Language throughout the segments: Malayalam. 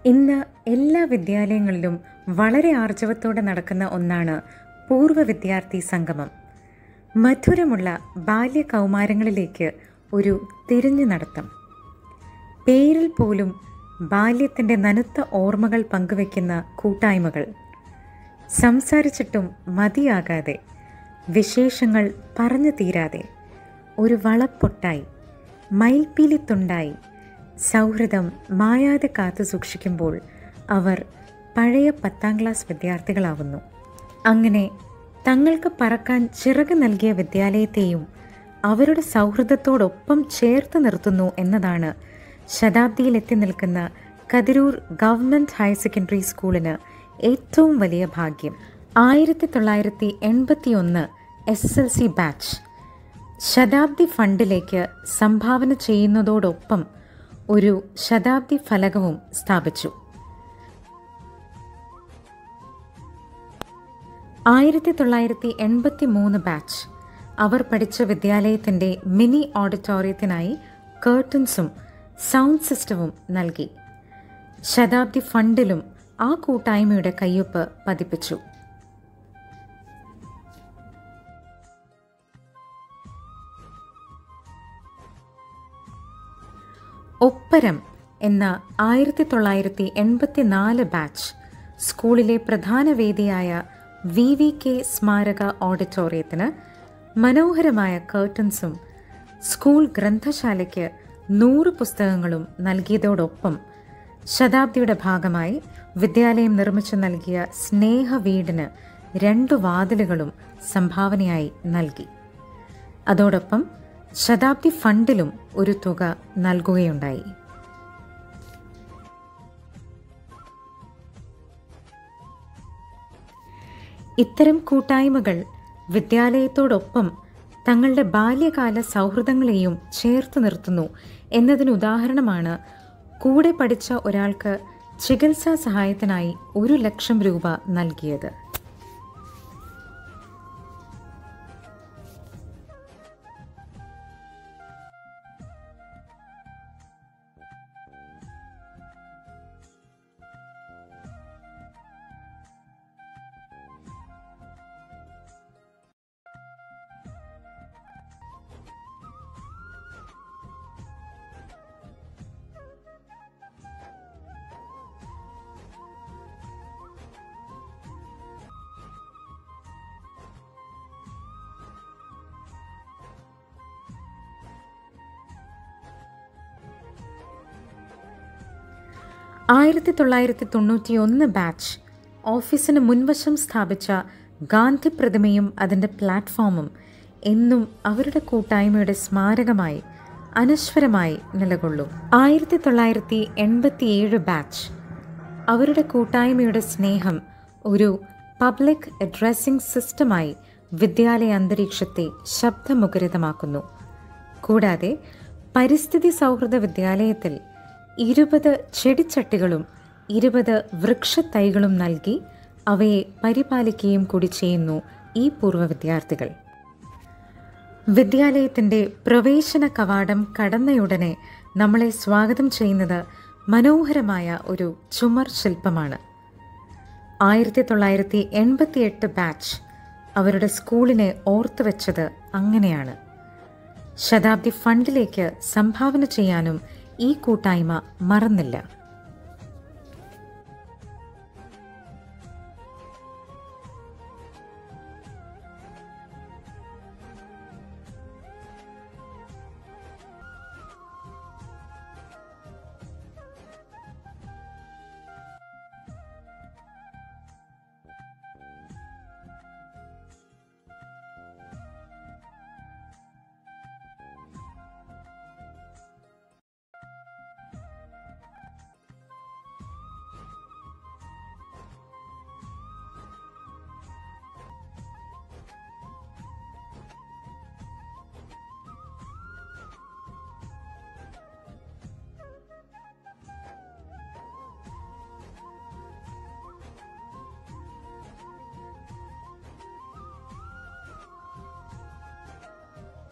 ഇന്ന് എല്ലാ വിദ്യാലയങ്ങളിലും വളരെ ആർജവത്തോടെ നടക്കുന്ന ഒന്നാണ് പൂർവ്വ വിദ്യാർത്ഥി സംഗമം മധുരമുള്ള ബാല്യ കൗമാരങ്ങളിലേക്ക് ഒരു തിരിഞ്ഞു നടത്തം പേരിൽ പോലും ബാല്യത്തിൻ്റെ നനുത്ത ഓർമ്മകൾ പങ്കുവെക്കുന്ന കൂട്ടായ്മകൾ സംസാരിച്ചിട്ടും മതിയാകാതെ വിശേഷങ്ങൾ പറഞ്ഞു തീരാതെ ഒരു വളപ്പൊട്ടായി മയിൽപ്പീലിത്തുണ്ടായി സൗഹൃദം മായാതെ കാത്തു സൂക്ഷിക്കുമ്പോൾ അവർ പഴയ പത്താം ക്ലാസ് വിദ്യാർത്ഥികളാവുന്നു അങ്ങനെ തങ്ങൾക്ക് പറക്കാൻ ചിറക് നൽകിയ വിദ്യാലയത്തെയും അവരുടെ സൗഹൃദത്തോടൊപ്പം ചേർത്ത് നിർത്തുന്നു എന്നതാണ് ശതാബ്ദിയിൽ എത്തി നിൽക്കുന്ന കതിരൂർ ഗവൺമെൻറ് ഹയർ സെക്കൻഡറി സ്കൂളിന് ഏറ്റവും വലിയ ഭാഗ്യം ആയിരത്തി തൊള്ളായിരത്തി എൺപത്തി ഒന്ന് S S L C batch ശതാബ്ദി ഫണ്ടിലേക്ക് സംഭാവന ചെയ്യുന്നതോടൊപ്പം ഒരു ശതാബ്ദി ഫലകവും സ്ഥാപിച്ചു ആയിരത്തി തൊള്ളായിരത്തി എൺപത്തി മൂന്ന് ബാച്ച് അവർ പഠിച്ച വിദ്യാലയത്തിൻ്റെ മിനി ഓഡിറ്റോറിയത്തിനായി കേർട്ടൻസും സൗണ്ട് സിസ്റ്റവും നൽകി ശതാബ്ദി ഫണ്ടിലും ആ കൂട്ടായ്മയുടെ കയ്യൊപ്പ് പതിപ്പിച്ചു ഒപ്പരം എന്ന ആയിരത്തി തൊള്ളായിരത്തി എൺപത്തി നാല് ബാച്ച് സ്കൂളിലെ പ്രധാന വേദിയായ വി വി കെ സ്മാരക ഓഡിറ്റോറിയത്തിന് മനോഹരമായ കേർട്ടൻസും സ്കൂൾ ഗ്രന്ഥശാലയ്ക്ക് നൂറ് പുസ്തകങ്ങളും നൽകിയതോടൊപ്പം ശതാബ്ദിയുടെ ഭാഗമായി വിദ്യാലയം നിർമ്മിച്ചു നൽകിയ സ്നേഹ വീടിന് രണ്ടു വാതിലുകളും സംഭാവനയായി നൽകി അതോടൊപ്പം ശതാബ്ദി ഫണ്ടിലും ഒരു തുക നൽകുകയുണ്ടായി ഇത്തരം കൂട്ടായ്മകൾ വിദ്യാലയത്തോടൊപ്പം തങ്ങളുടെ ബാല്യകാല സൗഹൃദങ്ങളെയും ചേർത്ത് നിർത്തുന്നു എന്നതിന് ഉദാഹരണമാണ് കൂടെ പഠിച്ച ഒരാൾക്ക് ചികിത്സാ സഹായത്തിനായി ഒരു ലക്ഷം രൂപ നൽകിയത് ആയിരത്തി തൊള്ളായിരത്തി തൊണ്ണൂറ്റി ഒന്ന് ബാച്ച് ഓഫീസിന് മുൻവശം സ്ഥാപിച്ച ഗാന്ധി പ്രതിമയും അതിൻ്റെ പ്ലാറ്റ്ഫോമും എന്നും അവരുടെ കൂട്ടായ്മയുടെ സ്മാരകമായി അനശ്വരമായി നിലകൊള്ളും ആയിരത്തി തൊള്ളായിരത്തി എൺപത്തിയേഴ് ബാച്ച് അവരുടെ കൂട്ടായ്മയുടെ സ്നേഹം ഒരു പബ്ലിക് അഡ്രസ്സിംഗ് സിസ്റ്റമായി വിദ്യാലയ അന്തരീക്ഷത്തെ ശബ്ദമുഖരിതമാക്കുന്നു കൂടാതെ പരിസ്ഥിതി സൗഹൃദ വിദ്യാലയത്തിൽ ഇരുപത് ചെടിച്ചട്ടികളും ഇരുപത് വൃക്ഷത്തൈകളും നൽകി അവയെ പരിപാലിക്കുകയും കൂടി ചെയ്യുന്നു ഈ പൂർവ്വ വിദ്യാർത്ഥികൾ വിദ്യാലയത്തിൻ്റെ പ്രവേശന കവാടം കടന്നയുടനെ നമ്മളെ സ്വാഗതം ചെയ്യുന്നത് മനോഹരമായ ഒരു ചുമർ ശില്പമാണ് ആയിരത്തി തൊള്ളായിരത്തി എൺപത്തിയെട്ട് ബാച്ച് അവരുടെ സ്കൂളിനെ ഓർത്തുവെച്ചത് അങ്ങനെയാണ് ശതാബ്ദി ഫണ്ടിലേക്ക് സംഭാവന ചെയ്യാനും ഈ കൂട്ടായ്മ മറന്നില്ല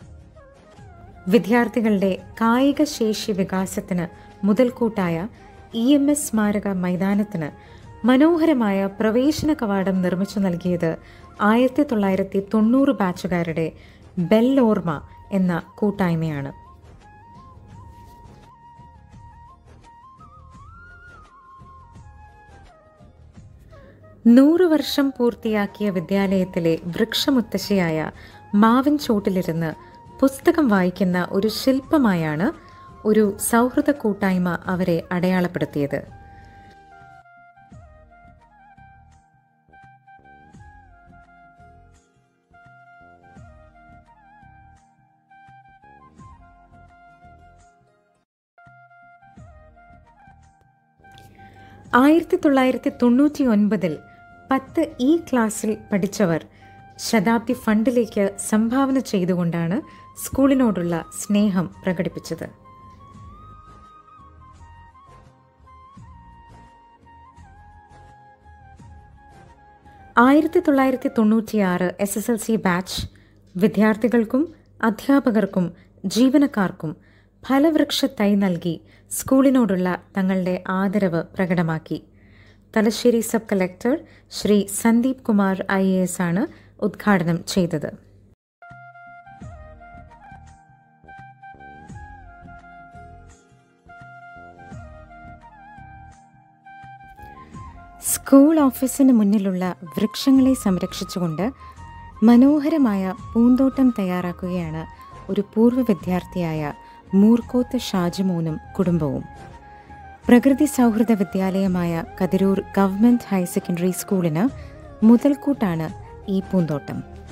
വിദ്യാർത്ഥികളുടെ കായിക ശേഷി വികാസത്തിന് മുതൽക്കൂട്ടായ ഇ എം എസ് സ്മാരക മൈതാനത്തിന് മനോഹരമായ പ്രവേശന കവാടം നിർമ്മിച്ചു നൽകിയത് ആയിരത്തി തൊള്ളായിരത്തി തൊണ്ണൂറ് ബാച്ചുകാരുടെ ബെല്ലോർമ എന്ന കൂട്ടായ്മയാണ് നൂറ് വർഷം പൂർത്തിയാക്കിയ വിദ്യാലയത്തിലെ വൃക്ഷമുത്തശ്ശിയായ മാവിൻ ചോട്ടിലിരുന്ന് പുസ്തകം വായിക്കുന്ന ഒരു ശില്പമായാണ് ഒരു സൗഹൃദ കൂട്ടായ്മ അവരെ അടയാളപ്പെടുത്തിയത് ആയിരത്തി തൊള്ളായിരത്തി തൊണ്ണൂറ്റി ഒൻപതിൽ പത്ത് ഇ ക്ലാസ്സിൽ പഠിച്ചവർ ശതാബ്ദി ഫണ്ടിലേക്ക് സംഭാവന ചെയ്തുകൊണ്ടാണ് സ്കൂളിനോടുള്ള സ്നേഹം പ്രകടിപ്പിച്ചത് ആയിരത്തി തൊള്ളായിരത്തി തൊണ്ണൂറ്റിയാറ് S S L C batch വിദ്യാർത്ഥികൾക്കും അധ്യാപകർക്കും ജീവനക്കാർക്കും ഫലവൃക്ഷ തൈ നൽകി സ്കൂളിനോടുള്ള തങ്ങളുടെ ആദരവ് പ്രകടമാക്കി Thalassery sub collector Sree Sandeep Kumar I A S ആണ് ഉദ്ഘാടനം ചെയ്തത് സ്കൂൾ ഓഫീസിന് മുന്നിലുള്ള വൃക്ഷങ്ങളെ സംരക്ഷിച്ചുകൊണ്ട് മനോഹരമായ പൂന്തോട്ടം തയ്യാറാക്കുകയാണ് ഒരു പൂർവ്വ വിദ്യാർത്ഥിയായ മൂർക്കോത്ത് ഷാജിമോനും കുടുംബവും പ്രകൃതി സൗഹൃദ വിദ്യാലയമായ കതിരൂർ ഗവൺമെൻറ് ഹയർ സെക്കൻഡറി സ്കൂളിന് മുതൽക്കൂട്ടാണ് ഈ പൂന്തോട്ടം